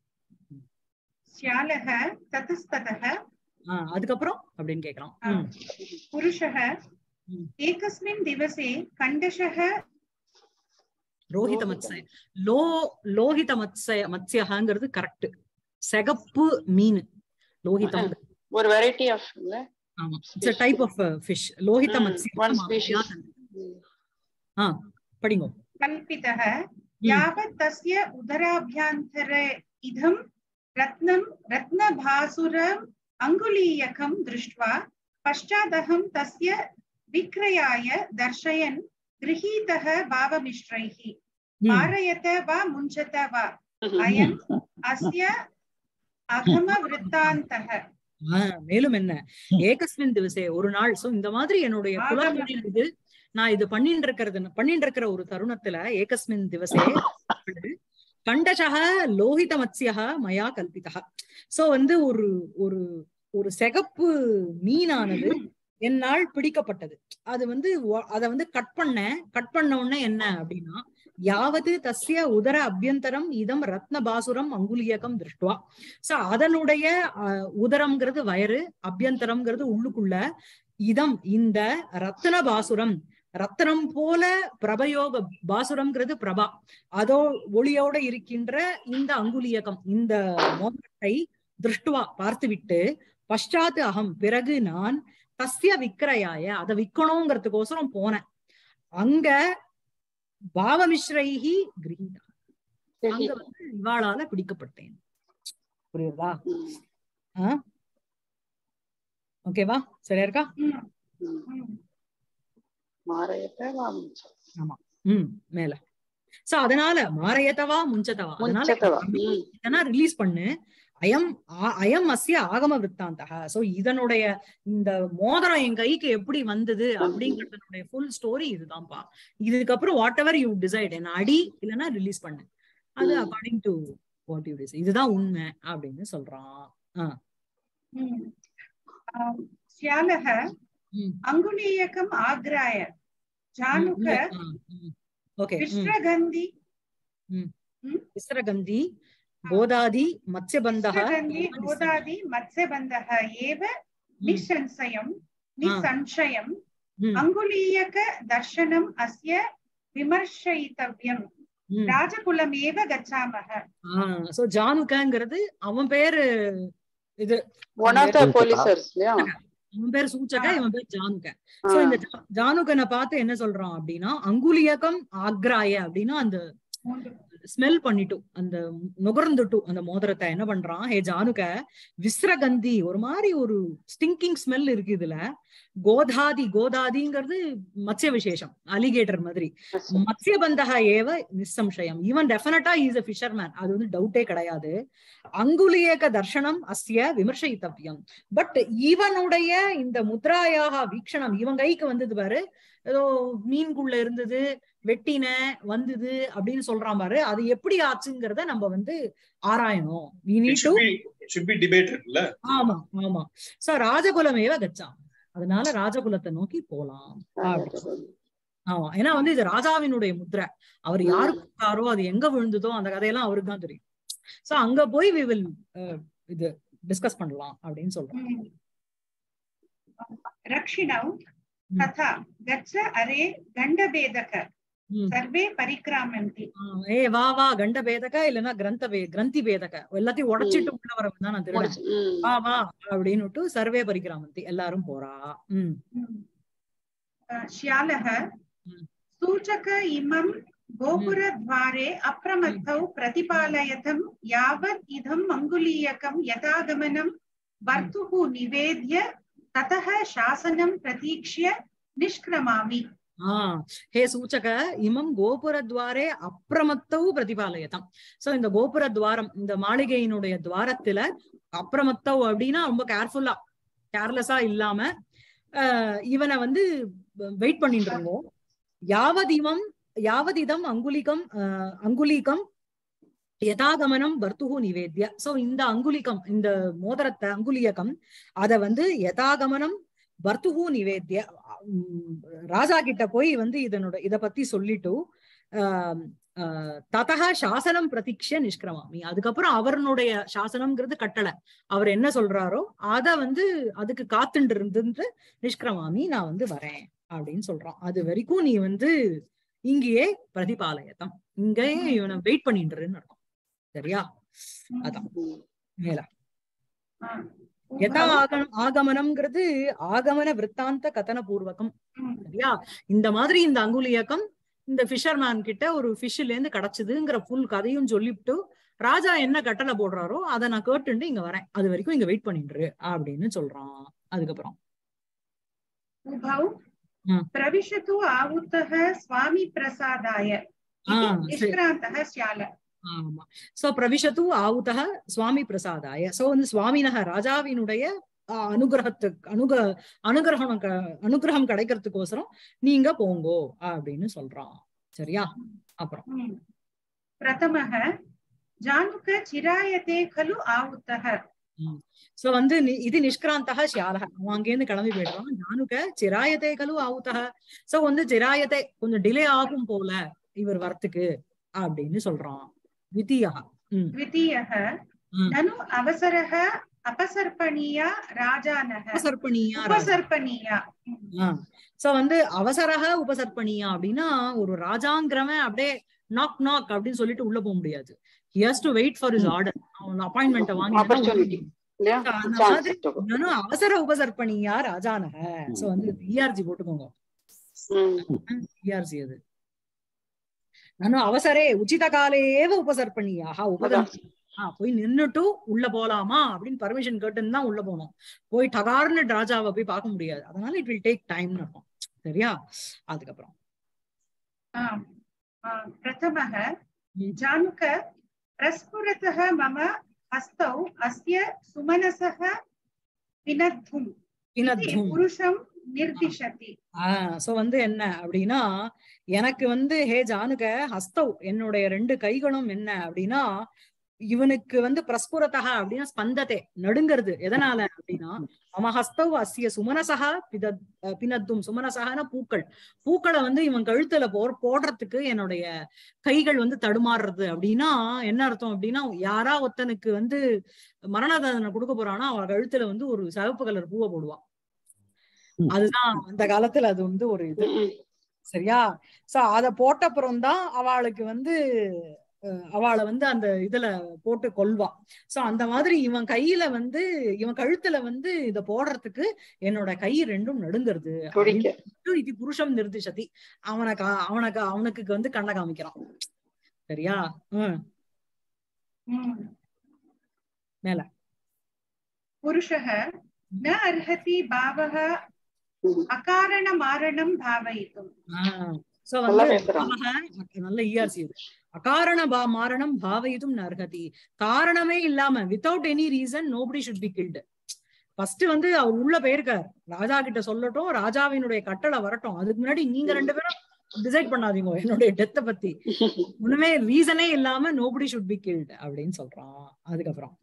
श्यालः ततस्ततः ஆ, அதுக்கப்புறம் அப்படின்னு கேக்குறான் ஆ. ம். पुरुषः ம். एकस्मिन् दिवसे खण्डशः ரோஹித மத்சய லோ லோஹித மத்சய மத்ஸ்யங்கிறது கரெக்ட் செகப்பு மீன் லோஹிதம் ஒரு வெரைட்டி ஆஃப் இல்ல ஆமா இட்ஸ் டைப் ஆஃப் ஃபிஷ் லோஹித ம், மத்ஸ்யம் one ஆமா, species. யாதன். ம். ஆ படிங்கோ कल्पितः यावत् तस्य उदराभ्यन्तरे इदं रत्नं रत्नभासुरम् अङ्गुलीयकं दृष्ट्वा पश्चादहं तस्य विक्रयाय दर्शयन् गृहीतः भावमिश्रैः ம். मारयत वा मुञ्चत वा अयम् अस्य अगमवृत्तान्तः ஆஹ் மேலும் என்ன ஏகஸ்மின் திவசே ஒரு நாள் சோ இந்த மாதிரி என்னுடைய ஆகம. குலத்தொழில் இது நான் இது பண்ணிட்டு இருக்கிறது பண்ணிட்டு இருக்கிற ஒரு தருணத்துல ஏகஸ்மின் திவசே கண்டசக லோகித மத்ஸ்யக மயா கல்பிதா சோ வந்து ஒரு ஒரு ஒரு செகப்பு மீனானது என்னால் பிடிக்கப்பட்டது அது வந்து ஒ- அத வந்து கட் பண்ண கட் பண்ண உடனே என்ன அப்படின்னா யாவது தஸ்ய உதர அபியந்தரம் இதம் ரத்ன பாசுரம் அங்குலியகம் திருஷ்டுவா சோ அதனுடைய அஹ், உதரம்ங்கிறது வயறு அபியந்தரம்ங்கிறது உள்ளுக்குள்ள இதம் இந்த ரத்ன பாசுரம் ரத்தனம் போல பிரபயோக பாசுரம்ங்கிறது பிரபா அதோ ஒளியோட இருக்கின்ற இந்த அங்குலியகம் இந்த மோதிரத்தை திருஷ்டுவா பார்த்துவிட்டு பஷ்டாத்து அகம் பிறகு நான் தஸ்ய விக்கிரயாய அதை விக்கணுங்கிறதுக்கோசரம் போனேன் அங்க பாவமிஸ்ரைஹி கிரீதா அங்க வந்து இவாளால பிடிக்கப்பட்டேன் புரியுதா ம். ஓகேவா சரியா இருக்கா ம், ம். ம். மாறயத்தை வாமிச்சம் ம் மேல சோ அதனால மாரையத்தவா முஞ்சத்தவா அதனால முஞ்சத்தவா ம். இதெல்லாம் ரிலீஸ் பண்ணு அயம் ஆ- அயம் அஸ்ய ஆகம விற்த்தாந்தக சோ இதனுடைய இந்த மோதிரம் என் கைக்கு எப்படி வந்தது அப்படிங்கறதனுடைய ஃபுல் ஸ்டோரி இதுதான்ப்பா இதுக்கப்புறம் வாட் எவர் யூ டிசைட் என்ன அடி இல்லைன்னா ரிலீஸ் பண்ணு அது ம். According to what you decide இதுதான் உண்மை அப்படின்னு சொல்றான் ம். आम्, श्यालः ம். अङ्गुलीयकम् आग्राय जानुक ஓகே विश्रगन्धि விஸ்ரகந்தி போதாதி மத்ஸ்யபந்தக विश्रगन्धि गोदादि मत्स्यबन्धः एव निसंशयं निसंशयम् ம், अङ्गुलीयक दर्शनम् अस्य विमर्शयितव्यम् ம். राजकुलमेव गच्छामः ஆஹ் சோ ஜானுகங்கிறது அவன் பேரு இது ஒன் ஆஃப் த போலீசர்ஸ் இல்லையா அவன் பேர் சூச்சக ஆ. இவன் பேர் ஜானுக ஆ. சோ இந்த ஜா- ஜானுகனை பார்த்து என்ன சொல்றான் அப்படின்னா அங்குலியகம் ஆக்ராய அப்படின்னா அந்த ஸ்மெல் பண்ணிட்டு அந்த நுகர்ந்துட்டு அந்த மோதிரத்தை என்ன பண்றான் ஹே ஜானுக விஸ்ரகந்தி ஒரு மாதிரி ஒரு ஸ்டிங்கிங் ஸ்மெல் இருக்கு இதுல கோதாதி கோதாதிங்கிறது மத்ய விசேஷம் அலிகேட்டர் மாதிரி மத்யபந்தக ஏவ நிசம்சயம் ஈவன் டெஃபினட்டா இஸ் அ ஃபிஷர்மேன் அது வந்து டவுட்டே கிடையாது அங்குலியேக தர்ஷனம் அஸ்ய விமர்சயித்தவ்யம் பட் இவனுடைய இந்த முத்ராயாக வீக்ஷணம் இவன் கைக்கு வந்தது பாரு ஏதோ மீன்குள்ள இருந்தது வெட்டின வந்தது அப்படின்னு சொல்றான் பாரு அது எப்படி ஆச்சுங்கிறத நம்ம வந்து ஆராயணும் We need It to- should be it should be debated இல்ல ஆமா ஆமா சோ ராஜகுலமேவ கச்சாம் அதனால ராஜகுலத்தை நோக்கி போலாம் ஆமா ஏன்னா வந்து இது ராஜாவினுடைய முத்திரை அவர் யாரு கொடுத்தாரோ அது எங்க விழுந்ததோ அந்த கதையெல்லாம் அவருக்கு தான் தெரியும் சோ அங்க போய் வி வில் இது டிஸ்கஸ் பண்ணலாம் அப்படின்னு சொல்றோம் रक्षिणौ तथा गच्छ अरे गण्डभेदक ம். सर्वे परिक्रामन्ति ஆ, ஏ வா வா கண்ட பேதக இல்லைன்னா கிரந்த பே கிரந்தி பேதக எல்லாத்தையும் உடைச்சிட்டு உள்ள வரவன் தான் நான் திருடன் வா வா அப்படின்னுட்டு சர்வே பரிகிராமந்தி எல்லாரும் போறா உம் श्यालः ம். सूचक इमं गोपुरद्वारे अप्रमत्तौ प्रतिपालयतं यावत् इदम् अङ्गुलीयकं यथागमनं भर्तुः निवेद्य ततः शासनं प्रतीक्ष्य निष्क्रमामि ஆஹ் ஹே சூச்சக இமம் கோபுரத்வாரே அப்பிரமத்தவு பிரதிபாலயதாம் சோ இந்த கோபுர துவாரம் இந்த மாளிகையினுடைய துவாரத்துல அப்பிரமத்தவ் அப்படின்னா ரொம்ப கேர்ஃபுல்லா கேர்லெஸ்ஸா இல்லாம ஆஹ் இவனை வந்து வெயிட் பண்ணிட்டு இருந்தோம் யாவதிமம் யாவதிதம் அங்குலிகம் ஆஹ் அங்குலிகம் யதாகமனம் பர்த்துகு நிவேத்ய சோ இந்த அங்குலிகம் இந்த மோதிரத்தை அங்குலியகம் அத வந்து யதாகமனம் பர்த்துகு நிவேத்ய உம், ராஜா கிட்ட போய் வந்து இதனோட இத பத்தி சொல்லிட்டு ஆஹ் ஆஹ் ததக சாசனம் பிரதீட்ச நிஷ்கிரமாமி அதுக்கப்புறம் அவருடைய சாசனம்ங்கிறது கட்டளை அவர் என்ன சொல்றாரோ அத வந்து அதுக்கு காத்துண்டு இருந்து நிஷ்கிரமாமி நான் வந்து வரேன் அப்படின்னு சொல்றான் அது வரைக்கும் நீ வந்து இங்கேயே பிரதிபாலயத்தம் இங்கேயே இவனை வெயிட் பண்ணிட்டுருன்னு அர்த்தம் சரியா அதான் மேல யதா ஆகம ஆகமனம்ங்கிறது ஆகமன விற்த்தாந்த கதன பூர்வகம் சரியா இந்த மாதிரி இந்த அங்குலியக்கம் இந்த ஃபிஷர்மேன் கிட்ட ஒரு ஃபிஷ்ல இருந்து கிடைச்சதுங்கிற ஃபுல் கதையும் சொல்லிவிட்டு ராஜா என்ன கட்டளை போடுறாரோ அதை நான் கேட்டுண்டு இங்க வரேன் அது வரைக்கும் இங்க வெயிட் பண்ணிட்டு அப்படின்னு சொல்றான் அதுக்கப்புறம் उभौ हा. प्रविशतु आहुतः स्वामी प्रसादाय ஆ, சரி. निष्क्रान्तः श्याल ஆமா சோ பிரவிஷத்து ஆவுதக சுவாமி பிரசாதாய சோ வந்து சுவாமினக ராஜாவினுடைய ஆஹ், அனுகிரகத்துக்கு அனுக அனுகிரகம் க- அனுகிரகம் கிடைக்கிறதுக்கோசரம் நீங்க போங்கோ அப்படின்னு சொல்றான் சரியா அப்புறம் हम्म। प्रथमः जानुक चिरायते खलु आहुतः சோ வந்து நி- இது நிஷ்கிராந்தக சியாலக அவன் அங்கேருந்து கிளம்பி போயிடுறான் ஜானுக சிராயத்தே கலு ஆவுதக சோ வந்து சிராயத்தை கொஞ்சம் டிலே ஆகும் போல இவர் வரத்துக்கு அப்படின்னு சொல்றான் வித்தியா உம் द्वितीयः ம். ननु अवसरः अपसर्पणीया राजानः உபசர்ப்பணியா ராஜா. उपसर्पणीया சோ வந்து அவசரக உபசர்ப்பணியா அப்படின்னா ஒரு ராஜாங்கிறவன் அப்படியே நாக் நாக் அப்படின்னு சொல்லிட்டு உள்ள போக முடியாது here's to wait for is order அவன் அப்பாயின்மெண்ட் வாங்கி Opportunity. இல்லையா அந்த Chance மாதிரி தரும். நானும் அவசர உபசர்ப்பணியா ராஜானக சோ வந்து இஆர்ஜி போட்டுக்கோங்க ம். இஆர்ஜி அது நானும் அவசரே உச்சித காலேவ உபசர்ப்பணியாக உபதம் ஆ, போய் நின்னுட்டு உள்ள போலாமா அப்படின்னு பர்மிஷன் கேட்டுன்னு தான் உள்ள போனோம் போய் டகார்னு ராஜாவை போய் பார்க்க முடியாது அதனால இட் வில் டேக் டைம் இருக்கும் சரியா அதுக்கப்புறம் आम्। आ, प्रथमः ம். जानुक प्रस्फुरतः मम हस्तौ अस्य सुमनसः विनद्धुम् इति இனத்தும் पुरुषं निर्दिशति ஆஹ் சோ வந்து என்ன அப்படின்னா எனக்கு வந்து ஹே ஜானுக ஹஸ்தவ் என்னுடைய ரெண்டு கைகளும் என்ன அப்படின்னா இவனுக்கு வந்து பிரஸ்புரதா அப்படின்னா ஸ்பந்தத்தை நடுங்கிறது எதனால அப்படின்னா மம ஹஸ்தவ் அஸ்ய சுமனசகா பித அஹ் பினத்தும் சுமனசகான பூக்கள் பூக்களை வந்து இவன் கழுத்துல போ போடுறதுக்கு என்னுடைய கைகள் வந்து தடுமாறுறது அப்படின்னா என்ன அர்த்தம் அப்படின்னா யாரா ஒருத்தனுக்கு வந்து மரண தண்டனை கொடுக்க போறானா அவன் கழுத்துல வந்து ஒரு சிவப்பு கலர் பூவை போடுவான் ம். அதுதான் அந்த காலத்துல அது வந்து ஒரு இது ம், ம். சரியா சோ அத போட்ட அப்புறம்தான் அவளுக்கு வந்து அஹ், அவளை வந்து அந்த இதுல போட்டு கொல்வா சோ அந்த மாதிரி இவன் கையில வந்து இவன் கழுத்துல வந்து இத போடுறதுக்கு என்னோட கை ரெண்டும் நடுங்கிறது துடிக்க அப்படின்னு இது புருஷம் நிர்திசதி அவனுக்கு அவனுக்கு அவனுக்கு வந்து கண்ண காமிக்கிறான் சரியா ம் हम्म। மேல पुरुषः न अर्हति भावः अकारणमारणं भावयितुम् சோ நல்லா வந்து பேசுறான். அவக- நல்ல இஆர்சி இது அகாரண பா மாரணம் பாவயிதும் நர்ஹதி காரணமே இல்லாம without any reason nobody should be killed first வந்து அவர் உள்ள போயிருக்கார் ராஜா கிட்ட சொல்லட்டும் ராஜாவினுடைய கட்டளை வரட்டும் அதுக்கு முன்னாடி நீங்க ரெண்டு பேரும் டிசைட் பண்ணாதீங்க என்னுடைய டெத்த பத்தி ஒண்ணுமே ரீசனே இல்லாம நோபடி ஷுட் பி கில்டு அப்படின்னு சொல்றான் அதுக்கப்புறம்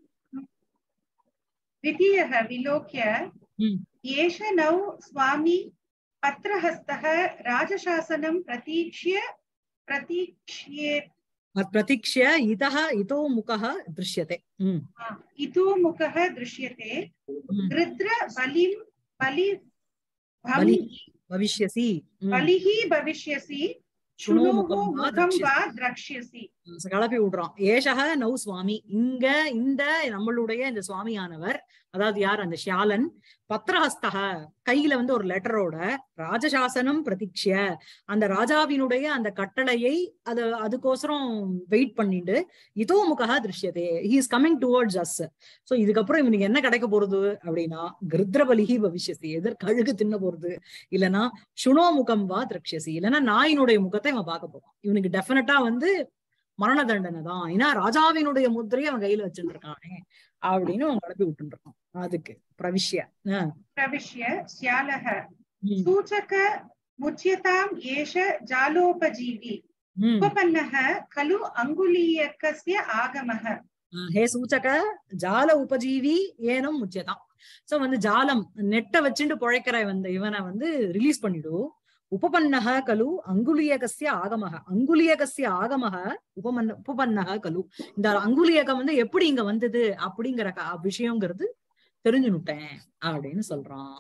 द्वितीयः विलोक्य हम्म। एष नौ स्वामी पत्रहस्तः राजशासनं प्रतीक्ष्य प्रतीक्ष्ये பிரதீக்ஷ்ய இதஹ இதோ முகः திருஷ்யते ம் इतो मुखः दृश्यते ம். गृध्र बलिं बलि बलि भविष्यसि ம். बलिः भविष्यसि शृणु शृणोः मुखं वा मुखं वा द्रक्ष्यसि கிளப்பி விடுறான் ஏஷக நௌ சுவாமி இங்க இந்த நம்மளுடைய இந்த சுவாமியானவர் அதாவது யார் அந்த ஷியாலன் பத்திரஹஸ்தக கையில வந்து ஒரு லெட்டரோட ராஜசாசனம் பிரதீட்சிய அந்த ராஜாவினுடைய அந்த கட்டளையை அது அதுக்கோசரம் வெயிட் பண்ணிட்டு இதோ முகா திருஷ்யதே he is coming towards us so இதுக்கப்புறம் இவனுக்கு என்ன கிடைக்க போறது அப்படின்னா கிருத்ரபலிகி பவிஷ்யசி எதிர் கழுகு தின்ன போறது இல்லைன்னா சுனோ முகம் வா திரக்ஷசி இல்லைன்னா நாயினுடைய முகத்தை இவன் பார்க்க போவான் இவனுக்கு டெஃபினட்டா வந்து மரண தண்டனை தான் ஏன்னா ராஜாவினுடைய முத்திரையை அவன் கையில வச்சுட்டு இருக்கானே அப்படின்னு அவன் கிளப்பி விட்டு இருக்கான் அதுக்கு பிரவிஷ்ய ஆஹ் प्रविश्य श्यालः உம் सूचक मुच्यताम् एष जालोपजीवी உம் उपपन्नः खलु अङ्गुलीयकस्य आगमः ஆஹ் ஹே சூச்சக ஜால உபஜீவி ஏனம் முச்சியதான் சோ வந்து ஜாலம் நெட்டை வச்சுட்டு பொழைக்கிற வந்த இவனை வந்து ரிலீஸ் பண்ணிடு உபபன்னக கலு அங்குலியகஸ்ய ஆகமக அங்குலியகஸ்ய ஆகமக உபமன்ன உபபன்னக கலு இந்த அங்குலியகம் வந்து எப்படி இங்க வந்தது அப்படிங்கிற க- விஷயங்கிறது தெரிஞ்சுனுட்டேன் அப்படின்னு சொல்றான்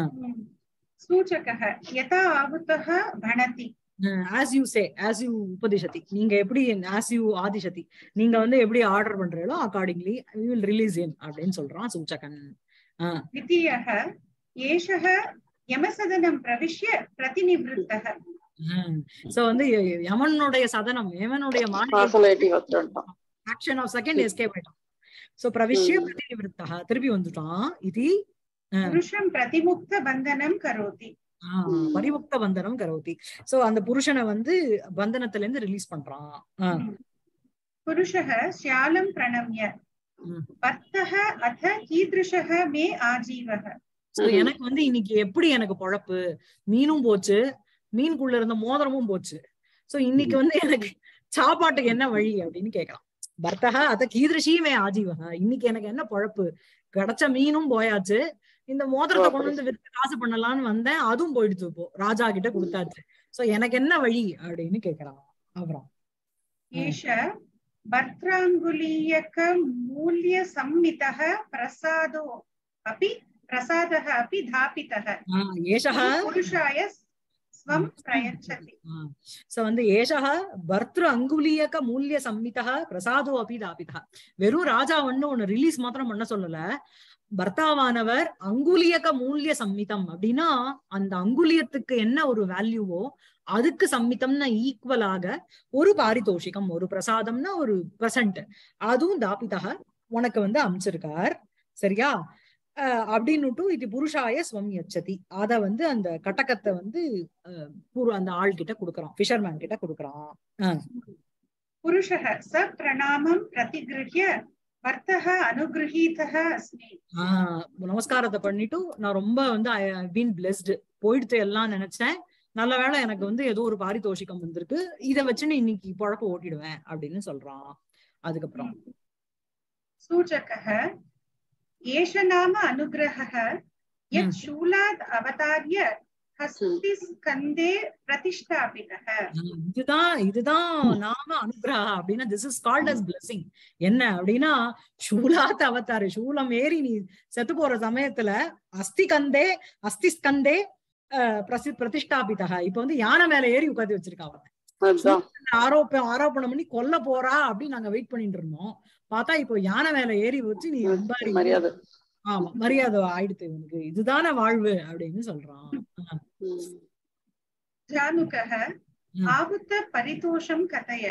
सूचकः यथा आहुतः भणति as you say as you உபதிஷதி நீங்க எப்படி ஆஸ் யூ ஆதிஷதி நீங்க வந்து எப்படி ஆர்டர் பண்றீங்களோ அக்கார்டிங்லி வில் ரிலீஸ் இன் அப்படின்னு சொல்றான் சூச்சகன் ஆஹ் द्वितीयः एषः यमसदनं प्रविश्य प्रतिनिवृत्तः சோ வந்து ய- யமனுடைய சதனம் யமனுடைய மாநில பாசலேட்டிவ் வந்துட்டான் ஆக்ஷன் ஆஃப் செகண்ட் எஸ்கேப் ஆயிட்டான் சோ பிரவிஷ்ய ம். பிரதிநிவృத்தः திருப்பி வந்துட்டான் இது पुरुषं प्रतिमुक्तबन्धनं करोति ஆஹ், ம். பரிமுக்த பந்தனம் கரோதி சோ அந்த புருஷனை வந்து பந்தனத்துல இருந்து ரிலீஸ் பண்றான் ஆஹ், पुरुषः श्यालं प्रणम्य ம். भक्तः अथ कीदृशः मे आजीवः So, எனக்கு வந்து இன்னைக்கு எப்படி எனக்கு பொழப்பு மீனும் போச்சு மீனுக்குள்ள இருந்த மோதிரமும் போச்சு சோ இன்னைக்கு வந்து எனக்கு சாப்பாட்டுக்கு என்ன வழி அப்படின்னு கேக்குறான் பர்த்தக அத கீதிருஷியுமே ஆஜீவக இன்னைக்கு எனக்கு என்ன பொழப்பு கிடைச்ச மீனும் போயாச்சு இந்த மோதிரத்தை கொண்டு வந்து வித்து காசு பண்ணலாம்னு வந்தேன் அதுவும் போயிடுச்சு இப்போ ராஜா கிட்ட கொடுத்தாச்சு சோ எனக்கு என்ன வழி அப்படின்னு கேக்குறான் அப்புறம் एष भर्त्राङ्गुलीयकमूल्यसंमितः प्रसादो अपि प्रसादः अपि धापितः ஆஹ் ஏஷக पुरुषाय स्वं प्रयच्छति சோ வந்து ஏஷக பர்த்ரு அங்குலியக மூல்ய சம்மிதா பிரசாதோ அபி தாபிதா வெறும் ராஜா ஒண்ணு ஒண்ணு ரிலீஸ் மாத்திரம் பண்ண சொல்லல பர்த்தாவானவர் அங்குலியக மூல்ய சம்மிதம் அப்படின்னா அந்த அங்குலியத்துக்கு என்ன ஒரு வேல்யூவோ அதுக்கு சம்மிதம்னா ஈக்குவலாக ஒரு பாரிதோஷிகம் ஒரு பிரசாதம்னா ஒரு பிரசன்ட் அதுவும் தாபிதா உனக்கு வந்து அமைச்சிருக்கார் சரியா அஹ் அப்படின்னுட்டு இது புருஷாய ஸ்வம் யச்சதி அத வந்து அந்த கட்டக்கத்தை வந்து அஹ், புரு- அந்த ஆள் கிட்ட குடுக்கறான் ஃபிஷர்மேன் கிட்ட குடுக்கறான் पुरुषः स प्रणामं प्रतिगृह्य भर्तः अनुगृहीतः अस्मि ஆஹ் நமஸ்காரத்தை பண்ணிட்டு நான் ரொம்ப வந்து பீன் பிளெஸ்டு போயிடுத்து எல்லாம் நினைச்சேன் நல்ல வேளை எனக்கு வந்து ஏதோ ஒரு பாரிதோஷிகம் வந்திருக்கு இத வச்சுன்னு இன்னைக்கு பொழப்ப ஓட்டிடுவேன் அப்படின்னு சொல்றான் அதுக்கப்புறம் सूचकः एष नाम अनुग्रहः यत् शूलात् अवतार्य हस्तिस्कन्दे प्रतिष्ठापितः ஆஹ் இதுதான் இதுதான் நாம அனுகிரகா அப்படின்னா this is called as blessing என்ன அப்படின்னா சூலாத் அவதாரு சூலம் ஏறி நீ செத்து போற சமயத்துல அஸ்தி கந்தே அஸ்தி ஸ்கந்தே அஹ், பிரசி பிரதிஷ்டாபிதா இப்ப வந்து யானை மேல ஏறி உட்காந்து வச்சிருக்கான் அவன் அதுதான் ஆரோப்ப ஆரோப்பணம் பண்ணி கொல்ல போறா அப்படின்னு நாங்க வெயிட் பண்ணிட்டு இருந்தோம் பார்த்தா இப்போ யானை மேல ஏறி வச்சு நீ அம்பாரி மரியாதை ஆமா மரியாதை ஆயிடுத்து இவனுக்கு இதுதானே வாழ்வு அப்படின்னு சொல்றான் ம். जानुकः ம். आहुत परितोषं कथय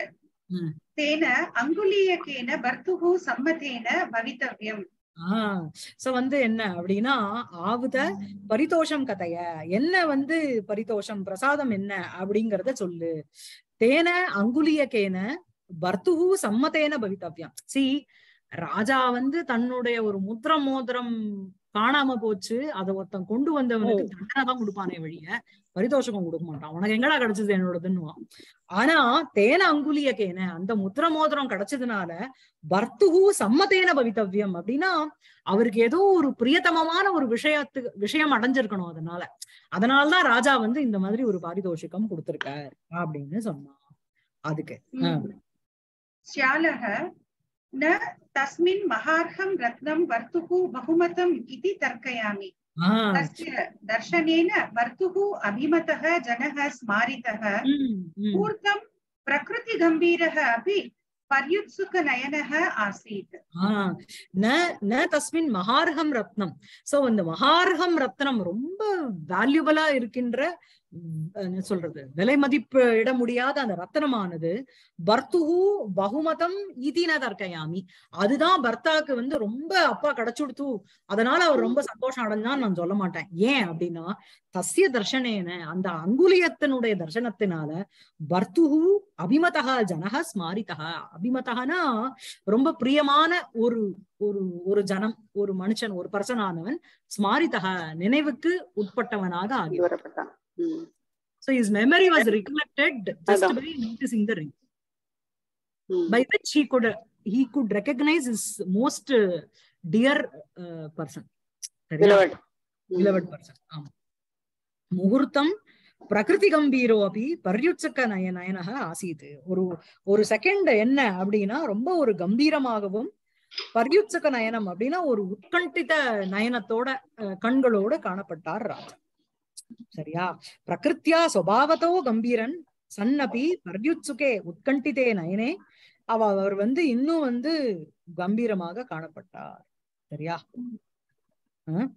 ம். तेन अङ्गुलीयकेन भर्तुः सम्मतेन भवितव्यम् ஆஹ் சோ வந்து என்ன அப்படின்னா ஆவுத பரிதோஷம் கதைய என்ன வந்து பரிதோஷம் பிரசாதம் என்ன அப்படிங்கறத சொல்லு தேன அங்குலியக்கேன பர்த்துகு சம்மதேன பவித்தவ்யம் சி ராஜா வந்து தன்னுடைய ஒரு முத்திர மோதிரம் காணாம போச்சு அதை ஒருத்தன் கொண்டு வந்தவனுக்கு தண்டனை தான் கொடுப்பானே வழிய பரிதோஷகம் கொடுக்க மாட்டான் உனக்கு எங்கடா கிடைச்சது என்னோடதுன்னுவான் ஆனா தேன அங்குலியக்கேன அந்த முத்திர மோதிரம் கிடைச்சதுனால பர்த்துகு சம்மதேன பவித்தவ்யம் அப்படின்னா அவருக்கு ஏதோ ஒரு பிரியத்தமமான ஒரு விஷயத்துக்கு விஷயம் அடைஞ்சிருக்கணும் அதனால அதனாலதான் ராஜா வந்து இந்த மாதிரி ஒரு பாரிதோஷிகம் கொடுத்திருக்கார் அப்படின்னு சொன்னான் அதுக்கு ஆ. श्यालः न तस्मिन् महार्हं रत्नं भर्तुः बहुमतम् इति तर्कयामि ஆஹ் तस्य दर्शनेन भर्तुः अभिमतः जनः स्मारितः உம் உம் पूर्तं प्रकृतिगम्भीरः अपि पर्युत्सुकनयनः आसीत् ஆஹ் ந ந தஸ்மின் மகார்ஹம் ரத்னம் சோ இந்த மகார்ஹம் ரத்னம் ரொம்ப வேல்யூபிளா இருக்கின்ற உம், என்ன சொல்றது விலை மதிப்பு இட முடியாத அந்த ரத்னமானது பர்த்துகு பகுமதம் இதின தர்க்கயாமி அதுதான் பர்த்தாக்கு வந்து ரொம்ப அப்பா கிடைச்சுடுத்து அதனால அவர் ரொம்ப சந்தோஷம் அடைஞ்சான்னு நான் சொல்ல மாட்டேன் ஏன் அப்படின்னா தஸ்ய தர்ஷனேன அந்த அங்குலியத்தினுடைய தர்சனத்தினால பர்த்துகு அபிமதா ஜனக ஸ்மாரிதா அபிமதகனா ரொம்ப பிரியமான ஒரு ஒரு ஒரு ஜனம் ஒரு மனுஷன் ஒரு பர்சன் ஆனவன் ஸ்மாரிதா நினைவுக்கு உட்பட்டவனாக ஆகி வரப்பட்டான் ம். so his memory was recollected just அதான். by noticing the ring ம். by which he could he could recognize his most uh, dear uh, person சரியா? Beloved. ம். beloved person ஆமா முகூர்த்தம் பிரகிருதி கம்பீரோ அப்படி பர்யுட்சக்க நய நயனக ஆசீது ஒரு ஒரு செகண்ட் என்ன அப்படின்னா ரொம்ப ஒரு கம்பீரமாகவும் பர்யுட்சக்க நயனம் அப்படின்னா ஒரு உட்கண்டித நயனத்தோட அஹ், கண்களோட காணப்பட்டார் ராஜா சரியா பிரகிருத்தியா சுபாவத்தோ கம்பீரன் சன்னபி பர்யுட்சுகே உட்கண்டிதே நயனே அவ அவர் வந்து இன்னும் வந்து கம்பீரமாக காணப்பட்டார் சரியா அஹ்?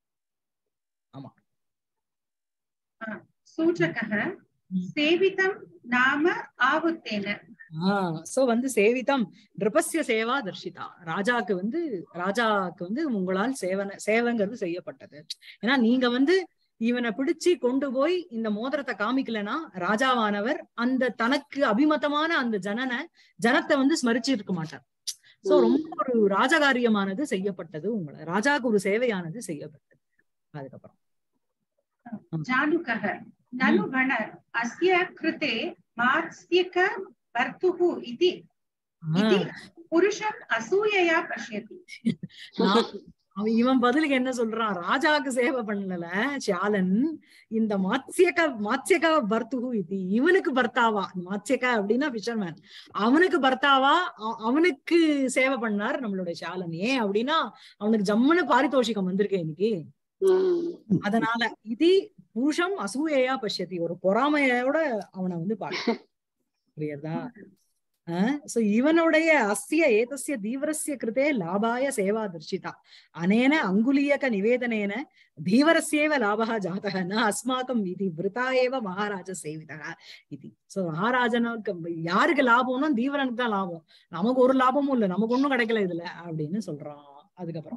सूचकः ம். सेवितं नाम आहुतेन ஆஹ் சோ வந்து சேவிதம் நிருபஸ்ய சேவா தர்ஷிதா ராஜாக்கு வந்து ராஜாக்கு வந்து உங்களால் சேவன சேவைங்கிறது செய்யப்பட்டது ஏன்னா நீங்க வந்து இவனை பிடிச்சு கொண்டு போய் இந்த மோதிரத்தை காமிக்கலனா ராஜாவானவர் அந்த தனக்கு அபிமதமான அந்த ஜனனை ஜனத்தை வந்து ஸ்மரிச்சு இருக்க மாட்டார் சோ ம். ரொம்ப ஒரு ராஜகாரியமானது செய்யப்பட்டது உங்களை ராஜாக்கு ஒரு சேவையானது செய்யப்பட்டது அதுக்கப்புறம் जानुकः ननु गण अस्य कृते मात्स्यक भर्तुः इति इति ஆஹ் पुरुषम् असूयया पश्यति நான் அவன் இவன் பதிலுக்கு என்ன சொல்றான் ராஜாக்கு சேவை பண்ணல சாலன் இந்த மாத்யக மாத்யக பர்த்துகு இது இவனுக்கு பர்த்தாவா மாத்யக அப்படின்னா ஃபிஷர்மேன் அவனுக்கு பர்த்தாவா அ- அவனுக்கு சேவை பண்ணார் நம்மளுடைய சாலன் ஏன் அப்படின்னா அவனுக்கு ஜம்முன்னு பாரிதோஷிகம் வந்திருக்கு இன்னைக்கு ம். அதனால இது புருஷம் அசூயையா பஷ்யதி ஒரு பொறாமையோட அவனை வந்து பார்க்க புரியுதா சோ இவனுடைய அஸ்ய ஏதஸ்ய தீவிரஸ்ய கிருதே லாபாய சேவா தர்ஷிதா அனேன அங்குலீயக நிவேதனேன தீவரஸ்யேவ லாபः ஜாதக ந அஸ்மாக்கம் இது விருதா ஏவ மகாராஜ சேவிதா இது சோ மகாராஜனுக்கு யாருக்கு லாபம்னா தீவரனுக்கு தான் லாபம் நமக்கு ஒரு லாபமும் இல்ல நமக்கு ஒண்ணும் கிடைக்கல இதுல அப்படின்னு சொல்றான் அதுக்கப்புறம்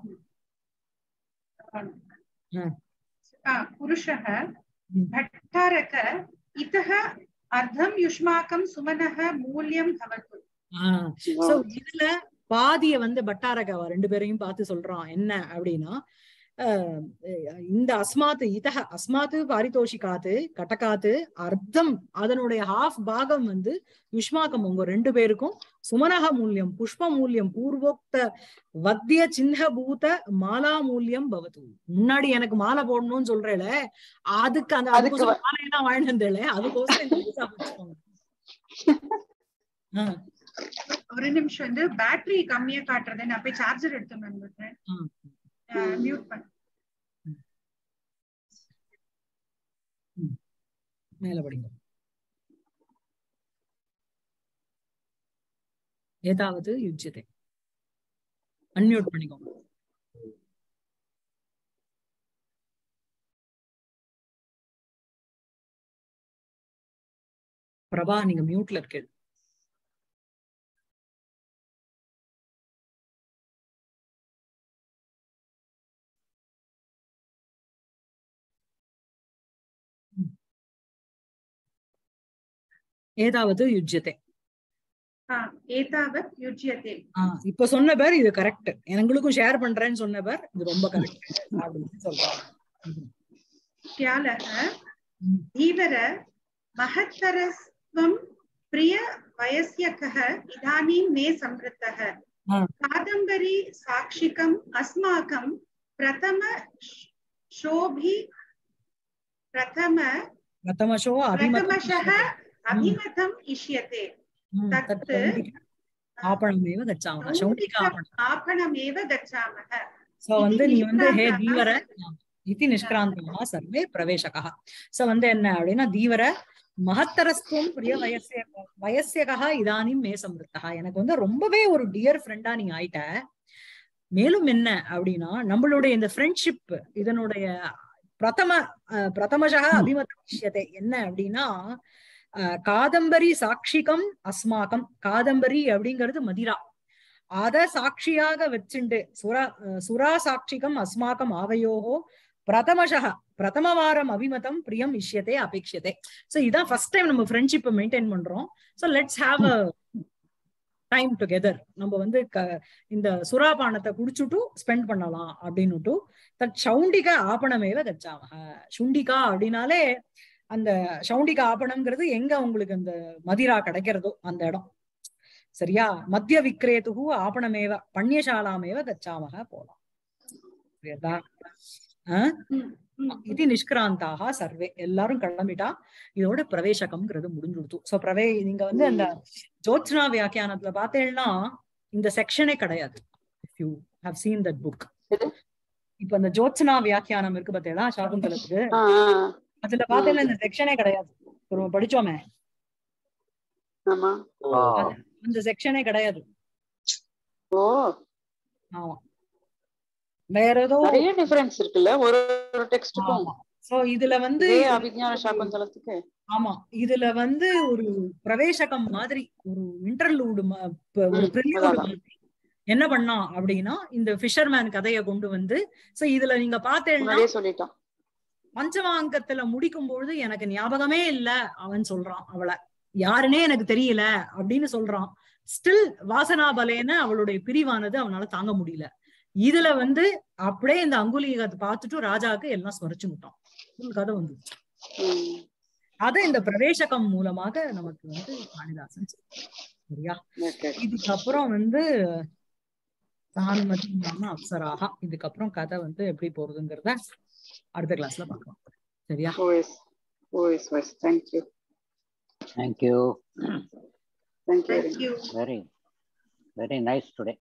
आ, पुरुषः ம். भट्टारक इतः अर्धं युष्माकं सुमनः मूल्यं भवतु ஆஹ் சோ இதுல பாதிய வந்து பட்டாரக அவ ரெண்டு பேரையும் பார்த்து சொல்றான் என்ன அப்படின்னா ஆஹ் இந்த அஸ்மாத்து இதக அஸ்மாத்து பாரிதோஷிகாத்து கடகாத்து அர்த்தம் அதனுடைய ஹாஃப் பாகம் வந்து யுஷ்மாக்கம் உங்க ரெண்டு பேருக்கும் சுமனக மூல்யம் புஷ்ப மூல்யம் பூர்வோக்த வத்திய சின்ன பூத மாலா மூல்யம் பவது முன்னாடி எனக்கு மாலை போடணும்னு சொல்றேல அதுக்கு அந்த அதுக்கு அதுக்கோசரம் மாலையெல்லாம் வாழ்ந்து வந்தேல அதுக்கோசரம் இந்த பைசா வச்சுக்கோங்க ஆஹ் ஒரு நிமிஷம் வந்து பேட்டரி கம்மியா காட்டுறது நான் போய் சார்ஜர் எடுத்து வந்துடுறேன் ஆஹ் மியூட் பண்ண மேல படிங்க ஏதாவது யுஜ்யத்தை அன்மியூட் பண்ணிக்கோங்க பிரபா நீங்க மியூட்ல இருக்கு ஏதாவது யுஜ்யத்தை हा एतावत् युज्यते ஆஹ் இப்ப சொன்ன பேர் இது கரெக்ட் எங்களுக்கும் ஷேர் பண்றேன்னு சொன்ன பேர் இது ரொம்ப கரெக்ட் அப்படின்னு சொல்றாங்க ம். श्यालः ம். धीवर महत्तरस्त्वं प्रिय वयस्यकः इदानीं मे संवृत्तः हा। कादम्बरी साक्षिकम् अस्माकं प्रथम श- शोभि प्रथम பிரதமஷோ அபிமதம் प्रथमशः अभिमतम् इष्यते ம், தத் தத் சௌண்டிக ஆபணமேவ கச்சாம சௌண்டிக ஆபணம் आपणमेव गच्छामः சோ வந்து நீ வந்து ஹே நிஷ்கிராந்தः தீவர இதி நிஷ்கிராந்தமா சர்வே பிரவேசகா சோ வந்து என்ன அப்படின்னா தீவர மகத்தரஸ்துவம் பிரிய வயசிய வயசியகா இதானிம் மே சம்ருத்தகா எனக்கு வந்து ரொம்பவே ஒரு டியர் ஃப்ரெண்டா நீ ஆயிட்ட மேலும் என்ன அப்படின்னா நம்மளுடைய இந்த ஃப்ரெண்ட்ஷிப் இதனுடைய பிரதம அஹ், பிரதமசக அபிமத விஷயத்தை என்ன அப்படின்னா அஹ், காதம்பரி சாட்சிகம் அஸ்மாகம் காதம்பரி அப்படிங்கிறது மதிரா அத சாட்சியாக வச்சுண்டு சுரா அஹ், சுரா சாட்சிகம் அஸ்மாக்கம் ஆவையோகோ பிரதமசக பிரதமவாரம் அபிமதம் பிரியம் இஷ்யத்தை அபேட்சியத்தை சோ இதான் ஃபர்ஸ்ட் டைம் நம்ம ஃப்ரெண்ட்ஷிப்பை மெயின்டைன் பண்றோம் so let's have a time together நம்ம வந்து க- இந்த சுறாபானத்தை குடிச்சுட்டு ஸ்பெண்ட் பண்ணலாம் அப்படின்னுட்டு தட் சௌண்டிக ஆபணமேவ கச்சாமக சுண்டிகா அப்படின்னாலே அந்த சௌண்டிக ஆபணம்ங்கிறது எங்க உங்களுக்கு அந்த மதிரா கிடைக்கிறதோ அந்த இடம் சரியா மத்திய விக்ரேதுகு ஆபணமேவ பண்யசாலாமேவ கச்சாமக போலாம் புரியுதா ஆஹ் ம், ம். இது நிஷ்கிராந்தாக சர்வே எல்லாரும் கிளம்பிட்டா இதோட பிரவேசகம்ங்கிறது முடிஞ்சுடுத்து சோ பிரவே நீங்க வந்து அந்த ஜோத்ஸ்னா வியாக்கியானத்துல பார்த்தேன்னா இந்த செக்ஷனே கிடையாது if you have seen that book எது? இப்ப அந்த ஜோத்ஸ்னா வியாக்கியானம் இருக்கு பார்த்தேடா சாகுந்தலத்துக்கு ஆ, ஆ, அதுல பார்த்தேன்னா இந்த செக்ஷனே கிடையாது ஒரு படிச்சோமே ஆமா இந்த செக்ஷனே கிடையாது ஓ ஆமா வேற ஏதோ நிறைய டிஃபரன்ஸ் இருக்குல்ல ஒரு ஒரு டெக்ஸ்டுக்கும் ஆமா சோ இதுல வந்து இதே அபிஜான சாகுந்தலத்துக்கு ஆமா இதுல வந்து ஒரு பிரவேசகம் மாதிரி ஒரு இன்டர்லூடு ஒரு ம், ப்ரிலியூடு அதான். மாதிரி என்ன பண்ணான் அப்படின்னா இந்த ஃபிஷர்மேன் கதையை கொண்டு வந்து சோ இதுல நீங்க பார்த்தேன்னா முன்னாடியே சொல்லிட்டான் பஞ்சமாங்கத்துல முடிக்கும் பொழுது எனக்கு ஞாபகமே இல்ல அவன் சொல்றான் அவளை யாருன்னே எனக்கு தெரியல அப்படின்னு சொல்றான் ஸ்டில் வாசனா பலேன அவளுடைய பிரிவானது அவனால தாங்க முடியல இதுல வந்து அப்படியே இந்த அங்குலிகத்தை பார்த்துட்டு ராஜாவுக்கு எல்லாம் ஸ்மரிச்சு விட்டான் full கதை வந்து ம், அதை இந்த பிரவேசகம் மூலமாக நமக்கு வந்து காளிதாசன் சொல்றார். சரியா okay. இதுக்கப்புறம் வந்து சான்மதி நாம அப்சராகா இதுக்கப்புறம் கதை வந்து எப்படி போறதுங்கிறத அடுத்த கிளாஸ்ல பார்க்கலாம் சரியா OS, OS, OS. Thank you. Thank you. Thank you. very Thank you. Very, very nice today.